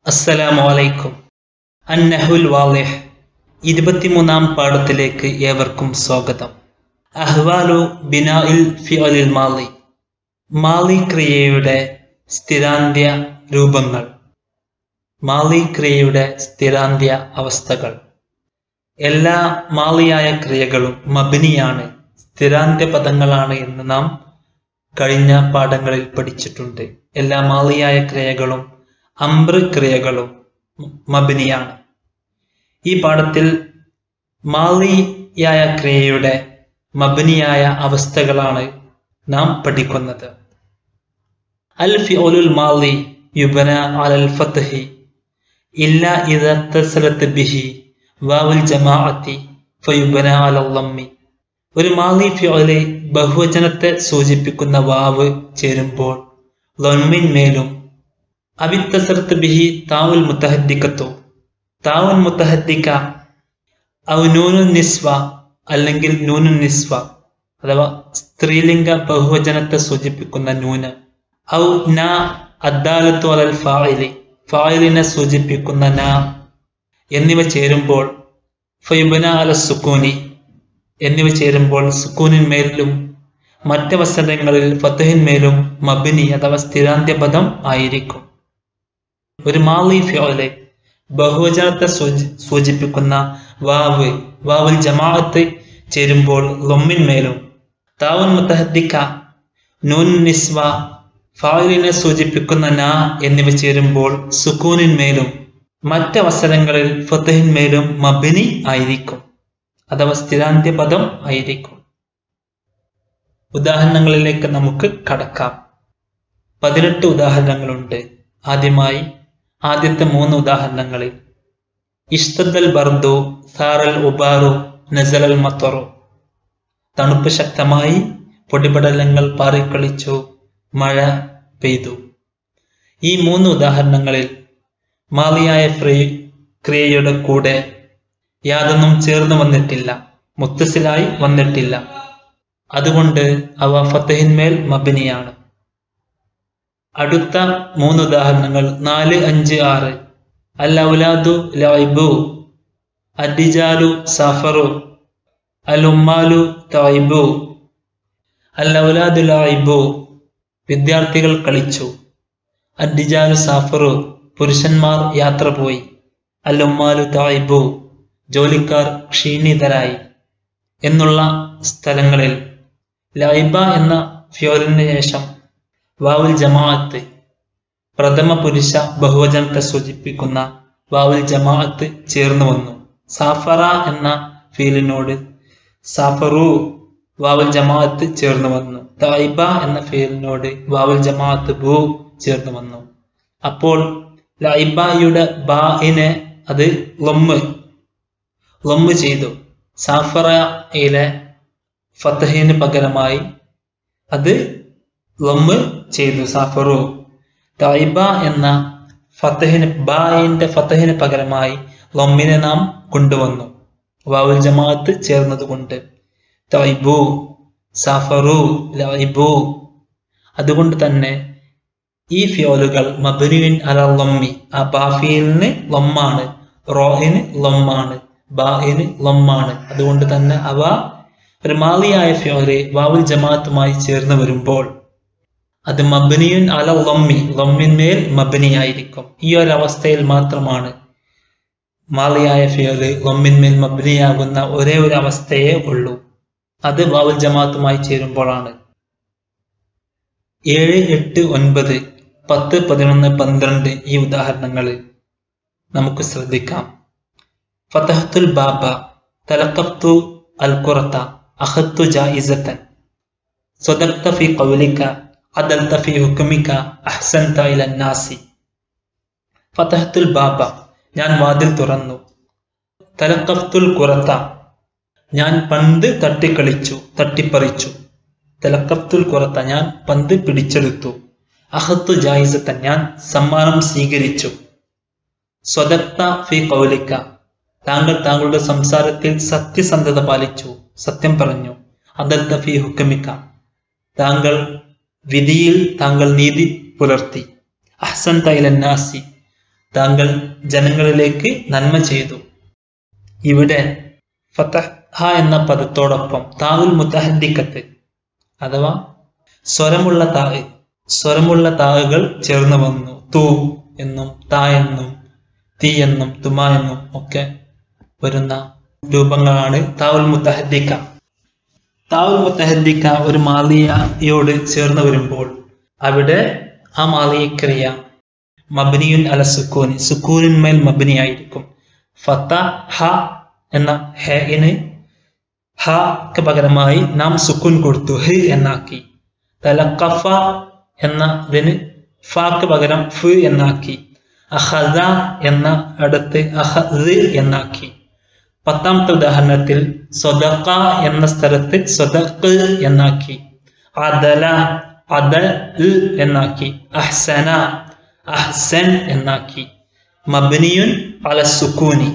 അസ്സലാമു അലൈക്കും അന്നഹുൽ വാലിഹ് ഇരുപത്തിമൂന്നാം പാഠത്തിലേക്ക് ഏവർക്കും സ്വാഗതം അഹ്വാലു ബിനാഇൽ ഫിഅലിൽ മാലി മാലി ക്രിയയുടെ സ്ഥിരാന്ത്യ രൂപങ്ങൾ മാലി ക്രിയയുടെ സ്ഥിരാന്ത്യ അവസ്ഥകൾ എല്ലാ മാലിയായ ക്രിയകളും മബിനിയാണ് സ്ഥിരാന്ത്യ പദങ്ങളാണ് എന്ന് നാം കഴിഞ്ഞ പാഠങ്ങളിൽ പഠിച്ചിട്ടുണ്ട് എല്ലാ മാലിയായ ക്രിയകളും അമ്ര ക്രിയകളും മബിനിയാണ് ഈ പാഠത്തിൽ മാലിയായ ക്രിയയുടെ മബിനിയായ അവസ്ഥകളാണ് നാം പഠിക്കുന്നത് അൽ ഫിഉലുൽ മാലി യുബന അലൽ ഫത്ഹി ഇല്ല ഇദ തസലത്ത് ബിഹി വാവുൽ ജമാഅത്തി ഫയുബന അലൽ ലമ്മി ഒരു മാലി ഫിഉല് ബഹുവചനത്തെ സൂചിപ്പിക്കുന്ന വാവ് ചേരുമ്പോൾ ലൊൻമിൻ മേലും അവിത്തസർത്ത് ബിഹി താവുൽ മുത്തഹദ്ദിക്കത്തു താവുൻ മുത്തഹദ്ദിക്ക ഔ നൂനു നിസ്വ അല്ലെങ്കിൽ നൂനു നിസ്വ അഥവാ സ്ത്രീലിംഗ ബഹുവചനത്തെ സൂചിപ്പിക്കുന്ന നൂന് ഔ ന അദ്ദാലത്തു അലൽ ഫായിലി ഫായിലിനെ സൂചിപ്പിക്കുന്ന ന എന്നിവ ചേരുമ്പോൾ ഫയുബന അല സുക്കൂനി എന്നിവ ചേരുമ്പോൾ സുക്കൂനിന്മേലും മറ്റവസരങ്ങളിൽ ഫത്തഹിന്മേലും മബിനി അഥവാ സ്ഥിരാന്ത്യ പദം ആയിരിക്കും ഒരു മാലി ഫിയോലെ ബഹുവചനത്തെ സൂചിപ്പിക്കുന്ന വാവ് വാവുൽ ജമാഅത്ത് ചേരുമ്പോൾ ലൊമ്മിന്മേലും താവുൻ മുത്തഹദ്ദിക്ക നൂൻ നിസ്വ ഫായിലിനെ സൂചിപ്പിക്കുന്ന ന എന്നിവ ചേരുമ്പോൾ സുക്കൂനിന്മേലും മറ്റവസരങ്ങളിൽ ഫത്തഹിന്മേലും മബിനി ആയിരിക്കും അഥവാ സ്ഥിരാന്ത്യ പദം ആയിരിക്കും ഉദാഹരണങ്ങളിലേക്ക് നമുക്ക് കടക്കാം പതിനെട്ട് ഉദാഹരണങ്ങളുണ്ട് ആദ്യമായി ആദ്യത്തെ മൂന്ന് ഉദാഹരണങ്ങളിൽ ഇഷ്തദൽ ബർദു സാറൽ ഉബാറു നസലൽ മത്തറു തണുപ്പ് ശക്തമായി പൊടിപടലങ്ങൾ പാറിക്കളിച്ചു മഴ പെയ്തു ഈ മൂന്ന് ഉദാഹരണങ്ങളിൽ മാലിയായ ഫ്രീ ക്രിയയുടെ കൂടെ യാതൊന്നും ചേർന്ന് വന്നിട്ടില്ല മുത്തസിലായി വന്നിട്ടില്ല അതുകൊണ്ട് അവ ഫത്തഹിന്മേൽ മബിനിയാണ് അടുത്ത മൂന്ന് ഉദാഹരണങ്ങൾ നാല് അഞ്ച് ആറ് അൽ ഔലാദു ലൈബു അഡിജാലു സഫറു അൽ ഉമ്മാലു തൈബു അൽ ഔലാദു ലൈബു വിദ്യാർത്ഥികൾ കളിച്ചു അഡിജാലു സാഫറു പുരുഷന്മാർ യാത്ര പോയി അൽ ഉമ്മാലു തൈബു ജോലിക്കാർ ക്ഷീണിതരായി എന്നുള്ള സ്ഥലങ്ങളിൽ ലൈബ എന്ന ഫ്യോലിന് ശേഷം വാവുൽ ജമാഅത്ത് പ്രഥമ പുരുഷ ബഹുവചനത്തെ സൂചിപ്പിക്കുന്ന വാവുൽ ജമാഅത്ത് ചേർന്ന് വന്നു സാഫറ എന്ന ഫീലിനോട് സാഫറു വാവുൽ ജമാഅത്ത് ചേർന്ന് വന്നു തൈബ എന്ന ഫീലിനോട് വാവുൽ ജമാഅത്ത് ബു ചേർന്ന് വന്നു അപ്പോൾ ലൈബയുടെ ബാഇനെ അത് ലൊമ്മ് ലൊമ്മ് ചെയ്തു സാഫറയിലെ ഫത്തഹിന് പകരമായി അത് ലൊമ്മ് ചെയ്തു സാഫറു തൈബ എന്ന ഫത്തഹിന് ബായിന്റെ ഫത്തഹിന് പകരമായി ലൊമ്മിനെ നാം കൊണ്ടുവന്നു വാവുൽ ജമാഅത്ത് ചേർന്നതുകൊണ്ട് തൈബു സാഫറു ലൈബു അതുകൊണ്ട് തന്നെ ഈ ഫിയോലുകൾ മബനുവിൻ അല ലൊമ്മി ആ ബാഫിയിലിന് ലൊമ്മാണ് റോയിന് ലൊമ്മാണ് ബായിന് ലൊമ്മാണ് അതുകൊണ്ട് തന്നെ അവ ഒരു മാലിയായ ഫിയോലെ വാവുൽ ജമാഅത്തുമായി ചേർന്ന് വരുമ്പോൾ അത് മബനിയുൻ അല ലൊമ്മി ലൊമ്മിന്മേൽ മബനിയായിരിക്കും ഈ ഒരു അവസ്ഥയിൽ മാത്രമാണ് മാലിയായ ഫിയോല് ലൊമ്മിന്മേൽ മബനിയാകുന്ന ഒരേ ഒരു അവസ്ഥയേ ഉള്ളൂ അത് വാവുൽ ജമാഅത്തുമായി ചേരുമ്പോഴാണ് ഏഴ് എട്ട് ഒൻപത് പത്ത് പതിനൊന്ന് പന്ത്രണ്ട് ഈ ഉദാഹരണങ്ങൾ നമുക്ക് ശ്രദ്ധിക്കാം ഫതഹത്തുൽ ബാബ തലക്കഫ്തു അൽ ഖുറത്ത അഖത്തു ജായിസത്തൻ സ്വദക്ത ഫി ഖൗലിക അദൽത ഫി ഹുക്മിക അഹ്സൻത ഇല നാസി ഫതഹത്തുൽ ബാബ ഞാൻ വാതിൽ തുറന്നു തലക്കഫ്തുൽ ഖുറത്ത ഞാൻ പന്ത് തട്ടിക്കളിച്ചു തട്ടിപ്പറിച്ചു തലക്കഫ്തുൽ ഖുറത്ത ഞാൻ പന്ത് പിടിച്ചെടുത്തു അഹത്തു ജായിസത്തൻ ഞാൻ സമ്മാനം സ്വീകരിച്ചു സ്വദക്ത ഫി കൗലിക്ക താങ്കൾ താങ്കളുടെ സംസാരത്തിൽ സത്യസന്ധത പാലിച്ചു സത്യം പറഞ്ഞു അദൽത്ത ഫി ഹുക്കമിക്ക താങ്കൾ വിധിയിൽ താങ്കൾ നീതി പുലർത്തി അഹ്സൻ തൈലന്നാസി താങ്കൾ ജനങ്ങളിലേക്ക് നന്മ ചെയ്തു ഇവിടെ ഫതഹ എന്ന പദത്തോടൊപ്പം താവുൽ മുത്തഹദ്ദിക്കത്ത് അഥവാ സ്വരമുള്ള താവ് സ്വരമുള്ള താവുകൾ ചേർന്ന് വന്നു തൂ എന്നും താ എന്നും തീ എന്നും തുമ എന്നും ഒക്കെ വരുന്ന രൂപങ്ങളാണ് താവുൽ മുത്തഹദ്ദിക്ക താവുൽ മുത്തഹദ്ദിക്ക ഒരു മാലിയയോട് ചേർന്ന് വരുമ്പോൾ അവിടെ ആ മാലിയക്രിയ മബനിയുൻ അല സുക്കൂൻ സുക്കൂനിന്മേൽ മബനി ആയിരിക്കും ഫത്ത ഹ എന്ന ഹെന് ഹക്ക് പകരമായി നാം സുക്കൂൻ കൊടുത്തു ഹ് എന്നാക്കി തലക്കഫ എന്നതിന് ഫാക്ക് പകരം ഫ് എന്നാക്കി അഹദ എന്ന അടുത്ത് അഹദ് എന്നാക്കി പത്താമത്തെ ഉദാഹരണത്തിൽ സ്വതക്ക എന്ന സ്ഥലത്ത് സ്വതക്ക് എന്നാക്കി അദല അദ എന്നാക്കി അഹ്സന അഹ്സൻ എന്നാക്കി മബനിയുൻ അല സുക്കൂനി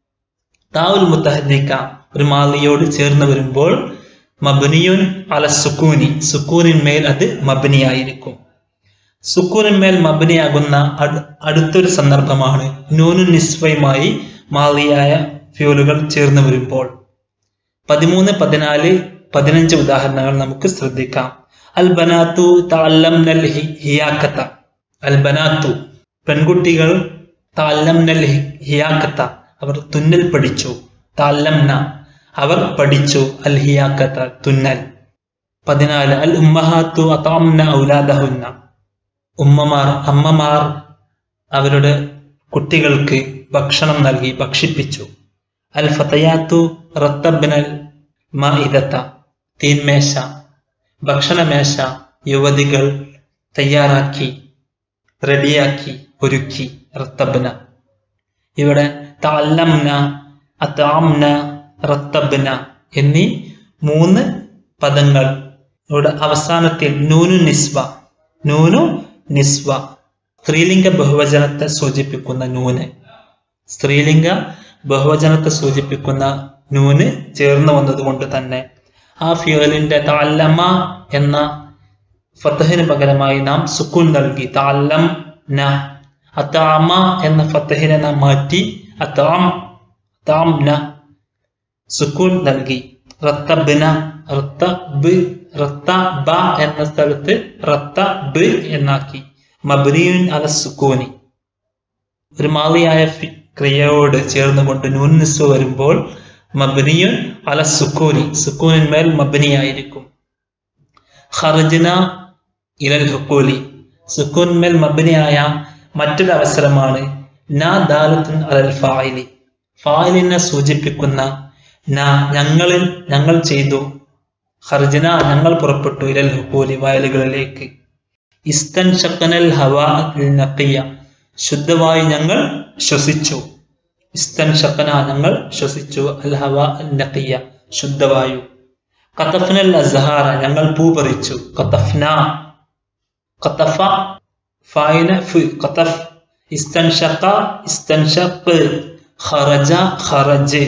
താവുൽ മുത്തഹദിക്ക ഒരു മാലിയോട് ചേർന്ന് വരുമ്പോൾ മബനിയുൻ അല സുക്കൂനി സുക്കൂനിന്മേൽ അത് മബനിയായിരിക്കും സുക്കൂനിന്മേൽ മബനിയാകുന്ന അടുത്തൊരു സന്ദർഭമാണ് നൂനു നിസ്വയുമായി മാലിയായ ഫ്യൂലുകൾ ചേർന്ന് വരുമ്പോൾ പതിമൂന്ന് പതിനാല് പതിനഞ്ച് ഉദാഹരണങ്ങൾ നമുക്ക് ശ്രദ്ധിക്കാം അൽ ബനാത്തു താല്ലംനൽ ഹിയാക്കത്ത അൽ ബനാത്തു പെൺകുട്ടികൾ താല്ലംനൽ ഹിയാക്കത്ത അവർ തുന്നൽ പഠിച്ചു താല്ലംന അവർ പഠിച്ചു അൽ ഹിയാക്കത്ത തുന്നൽ പതിനാല് അൽ ഉമ്മഹാത്തു അതാംന ഔലാദഹുന്ന ഉമ്മമാർ അമ്മമാർ അവരുടെ കുട്ടികൾക്ക് ഭക്ഷണം നൽകി ഭക്ഷിപ്പിച്ചു അൽ ഫതയാത്തു റത്തബിനൽ മഇദത്ത തീന്മേശ ഭക്ഷണമേശ യുവതികൾ തയ്യാറാക്കി റെഡിയാക്കി ഒരുക്കി റത്തബന ഇവിടെ താല്ലംന അതാംന റത്തബന എന്നീ മൂന്ന് പദങ്ങൾ ഇവിടെ അവസാനത്തിൽ നൂനു നിസ്വ നൂനു നിസ്വ സ്ത്രീലിംഗ ബഹുവചനത്തെ സൂചിപ്പിക്കുന്ന നൂന് സ്ത്രീലിംഗ ബഹുവചനത്തെ സൂചിപ്പിക്കുന്ന നൂന് ചേർന്ന് വന്നതുകൊണ്ട് തന്നെ ആ ഫ്യൂലിന്റെ താല്ലമ എന്ന ഫത്തഹിന് പകരമായി നാം സുക്കൂൻ നൽകി താല്ലം ന അതാമ എന്ന ഫത്തഹിനെ നാം മാറ്റി അതാം താം ന സുക്കൂൻ നൽകി റത്തബിന റത്ത ബ് റത്ത ബ എന്ന സ്ഥലത്ത് റത്ത ബ് എന്നാക്കി മബ്നിയുൻ അല സുക്കൂനി ഒരു മാളിയായ ക്രിയയോട് ചേർന്നുകൊണ്ട് നൂൻ നിസ്വ വരുമ്പോൾ മബ്നിയുൻ അല സുക്കൂനി സുക്കൂനിന്മേൽ മബ്നിയായിരിക്കും ഖർജന ഇലൽ ഹുക്കൂലി സുക്കൂൻമേൽ മബ്നിയായ മറ്റൊരു അവസരമാണ് ന ദാലത്തുൻ അലൽ ഫായിലി ഫായിലിനെ സൂചിപ്പിക്കുന്ന ന ഞങ്ങളിൽ ഞങ്ങൾ ചെയ്തു ഖർജന ഞങ്ങൾ പുറപ്പെട്ടു ഇലൽ ഹുക്കൂലി വയലുകളിലേക്ക് ഇസ്തൻ ഷക്കനൽ ഹവാ നക്കിയ ശുദ്ധവായു ഞങ്ങൾ ശ്വസിച്ചു ഇസ്തൻ ഷക്കന ഞങ്ങൾ ശ്വസിച്ചു അൽ ഹവ നക്കിയ ശുദ്ധവായു കത്തഫ്നൽ അസ്ഹാറ ഞങ്ങൾ പൂ പറിച്ചു കത്തഫ്ന കത്തഫ ഫായിന ഫ് കത്തഫ് ഇസ്തൻഷക്ക ഇസ്തൻഷഖ് ഖറജ ഖറജ്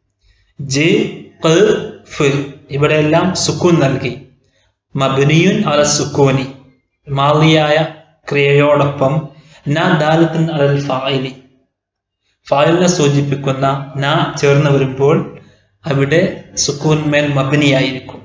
ജ് ഖ് ഫ് ഇവിടെയെല്ലാം സുക്കൂൻ നൽകി മബ്നിയുൻ അല സുക്കൂനി മാളിയായ ക്രിയയോടൊപ്പം ന ദാലത്തിൻ അലൽ ഫായിലി ഫായിലിനെ സൂചിപ്പിക്കുന്ന ന ചേർന്ന് വരുമ്പോൾ അവിടെ സുക്കൂൻമേൽ മബിനിയായിരിക്കും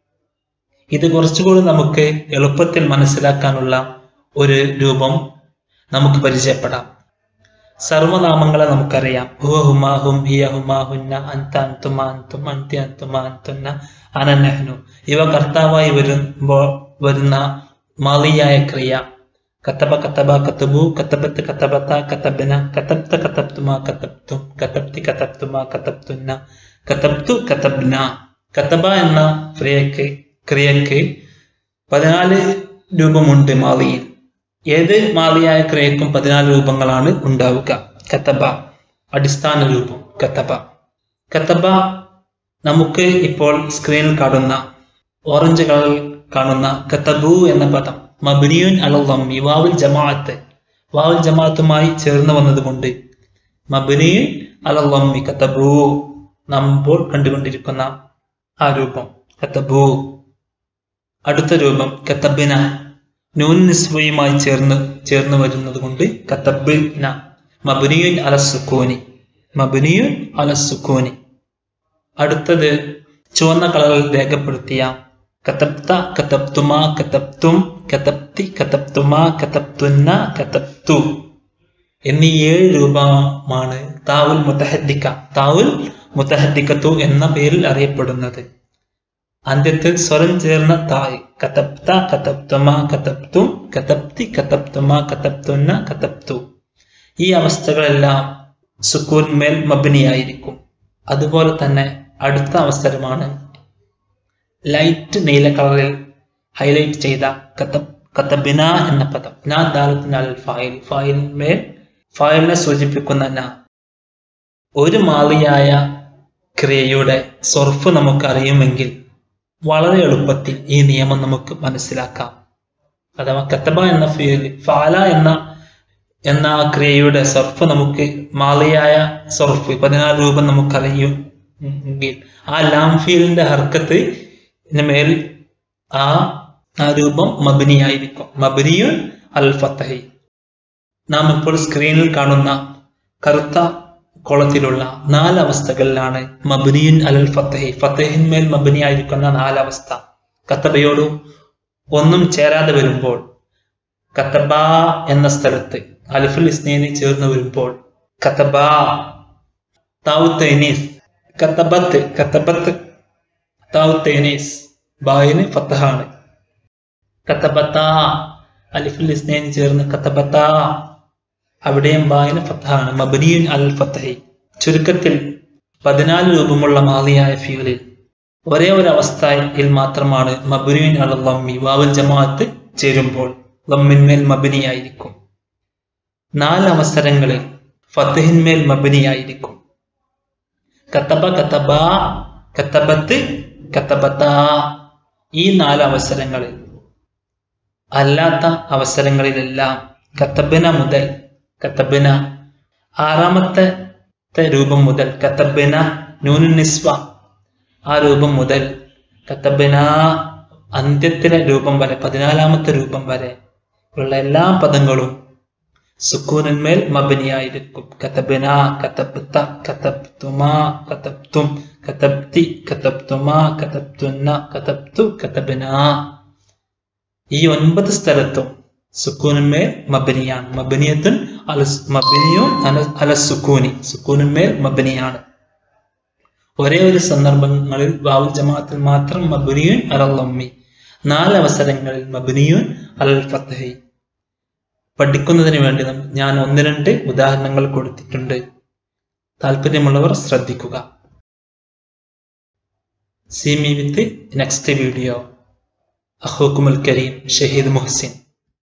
ഇത് കുറച്ചുകൂടി നമുക്ക് എളുപ്പത്തിൽ മനസ്സിലാക്കാനുള്ള ഒരു രൂപം നമുക്ക് പരിചയപ്പെടാം സർവനാമങ്ങളെ നമുക്കറിയാം ഹുവ ഹുമാ ഹും ഹിയ ഹുമാ ഹുന്ന അന്ത അന്തുമ അന്തും അന്തി അന്തുമ അന്തുന്ന അനനഹ്നു ഇവ കർത്താവായി വരുമ്പോൾ വരുന്ന മാലിയായ ക്രിയ കത്തബ കത്തബ കത്തബു കത്തബത്ത് കത്തബത്ത കത്തബന കത്തബ്ത കത്തബ്തുമ കത്തബ്തും കത്തബ്തി കത്തബ്തുമ കത്തബ്തുന്ന കത്തബ്തു കത്തബ്ന കത്തബ എന്ന ക്രിയക്ക് ക്രിയക്ക് പതിനാല് രൂപമുണ്ട് മാലിയിൽ ഏത് മാലിയായ ക്രിയക്കും പതിനാല് രൂപങ്ങളാണ് ഉണ്ടാവുക കത്തബ അടിസ്ഥാന രൂപം കത്തബ കത്തബ നമുക്ക് ഇപ്പോൾ സ്ക്രീനിൽ കാണുന്ന ഓറഞ്ച് കളറിൽ കാണുന്ന കത്തബു എന്ന പദം മബിനിയുൻ അലി വാവുൽ ജമാഅത്ത് വാവുൽ ജമാഅത്തുമായി ചേർന്ന് വന്നതുകൊണ്ട് മബിനിയുൻ അലി കത്തബു നാം ഇപ്പോൾ കണ്ടുകൊണ്ടിരിക്കുന്ന ആ രൂപം കത്തബു അടുത്ത രൂപം കത്തബിന നൂൻ നിസ്വയുമായി ചേർന്ന് ചേർന്ന് വരുന്നത് കൊണ്ട് കത്തബിന മബുനിയുൻ അല സുക്കൂനി മബുനിയുൻ അല സുക്കൂനി അടുത്തത് ചുവന്ന കളറിൽ രേഖപ്പെടുത്തിയ കതപ്ത കതപ്തുമ കതപ്തും കതപ്തി കതപ്തുമ കതപ്തുന്ന കതപ്തു എന്നീ ഏഴ് രൂപമാണ് താവുൽ മുത്തഹദ്ദിക്ക താവുൽ മുത്തഹദ്ദിക്കത്തു എന്ന പേരിൽ അറിയപ്പെടുന്നത് അന്ത്യത്തിൽ സ്വരം ചേർന്ന തായ് കതപ്ത കതപ്തുമ കതപ്തും കതപ്തി കതപ്തുമ കതപ്തുന്ന കതപ്തു ഈ അവസ്ഥകളെല്ലാം സുക്കൂൻമേൽ മബിനിയായിരിക്കും അതുപോലെ തന്നെ അടുത്ത അവസരമാണ് ലൈറ്റ് നീല കളറിൽ ഹൈലൈറ്റ് ചെയ്ത കതബ് കതബിന എന്ന പദം നാ ദാലത്തിനാൽ ഫായിൽ ഫായിലിന്മേൽ ഫായിലിനെ സൂചിപ്പിക്കുന്ന ന ഒരു മാളിയായ ക്രിയയുടെ സൊർഫ് നമുക്ക് അറിയുമെങ്കിൽ വളരെ എളുപ്പത്തിൽ ഈ നിയമം നമുക്ക് മനസ്സിലാക്കാം അഥവാ കത്തബ എന്ന ഫീൽ ഫാല എന്ന എന്ന ആ ക്രിയയുടെ സർഫ് നമുക്ക് മാളിയായ സർഫ് പതിനാറ് രൂപ നമുക്കറിയും എങ്കിൽ ആ ലാം ഫീലിന്റെ ഹർക്കത്ത് മേൽ ആ ആ രൂപം മബിനിയായിരിക്കും മബിനിയുൻ അൽ ഫത്തഹി നാം ഇപ്പോൾ സ്ക്രീനിൽ കാണുന്ന കറുത്ത കോളത്തിലുള്ള നാല് അവസ്ഥകളിലാണ് മബിനിയുൻ അലൽ ഫത്തഹി ഫത്തഹിന്മേൽ മബിനിയായിരിക്കുന്ന നാലവസ്ഥ കത്തബയോട് ഒന്നും ചേരാതെ വരുമ്പോൾ കത്തബ എന്ന സ്ഥലത്ത് അലിഫുൽ ഇസ്നേനി ചേർന്ന് വരുമ്പോൾ കത്തബ താവു തൈനീസ് കത്തബത്ത് കത്തബത്ത് താവു തൈനീസ് ബായിന് ഫത്തഹാണ് കത്തബത്ത അലിഫുൽ ഇസ്നേനി ചേർന്ന് കത്തബത്ത അവിടെയും ബായിന് ഫത്തഹാണ് മബനിയുൻ അൽ ഫത്തഹി ചുരുക്കത്തിൽ പതിനാല് രൂപമുള്ള മാലിയായ ഫീലിൽ ഒരേ ഒരു അവസ്ഥയിൽ മാത്രമാണ് മബുനുവിൻ അൽ ലമ്മി വാവൽ ജമാഅത്ത് ചേരുമ്പോൾ ലമ്മിന്മേൽ മബിനിയായിരിക്കും നാല് അവസരങ്ങളിൽ ഫത്തഹിന്മേൽ മബിനിയായിരിക്കും കത്തബ കത്തബ കത്തബത്ത് കത്തബത്ത ഈ നാല് അവസരങ്ങളിൽ അല്ലാത്ത അവസരങ്ങളിലെല്ലാം കത്തബിന മുതൽ കത്തബിന ആറാമത്തെ രൂപം മുതൽ കത്തബിന നൂനു നിസ്വ ആ രൂപം മുതൽ കത്തബിന അന്ത്യത്തിലെ രൂപം വരെ പതിനാലാമത്തെ രൂപം വരെ ഉള്ള എല്ലാ പദങ്ങളും സുക്കൂനിന്മേൽ മബനിയായിരിക്കും കത്തബിന കത്തബ്ത കത്തബ്തുമ കത്തബ്തും കത്തബ്തി കത്തബ്തുമ കത്തബ്തുന്ന കത്തബ്തു കത്തബിന ഈ ഒൻപത് സ്ഥലത്തും സുക്കൂനുമേൽ മബനിയാണ് മബനിയത്തുൻ അല മബനിയും അല സുക്കൂനി സുക്കൂനുമേൽ മബനിയാണ് ഒരേ ഒരു സന്ദർഭങ്ങളിൽ വാവുൽ ജമാഅത്തിൽ മാത്രം മബനിയുൻ അലല്ലമ്മി നാല് അവസരങ്ങളിൽ മബനിയുൻ അൽ ഫത്തഹി പഠിക്കുന്നതിന് വേണ്ടി ഞാൻ ഒന്ന് രണ്ട് ഉദാഹരണങ്ങൾ കൊടുത്തിട്ടുണ്ട് താല്പര്യമുള്ളവർ ശ്രദ്ധിക്കുക see me with next video അഹോക്കുമുൽ കരീം ഷഹീദ് മുഹസിൻ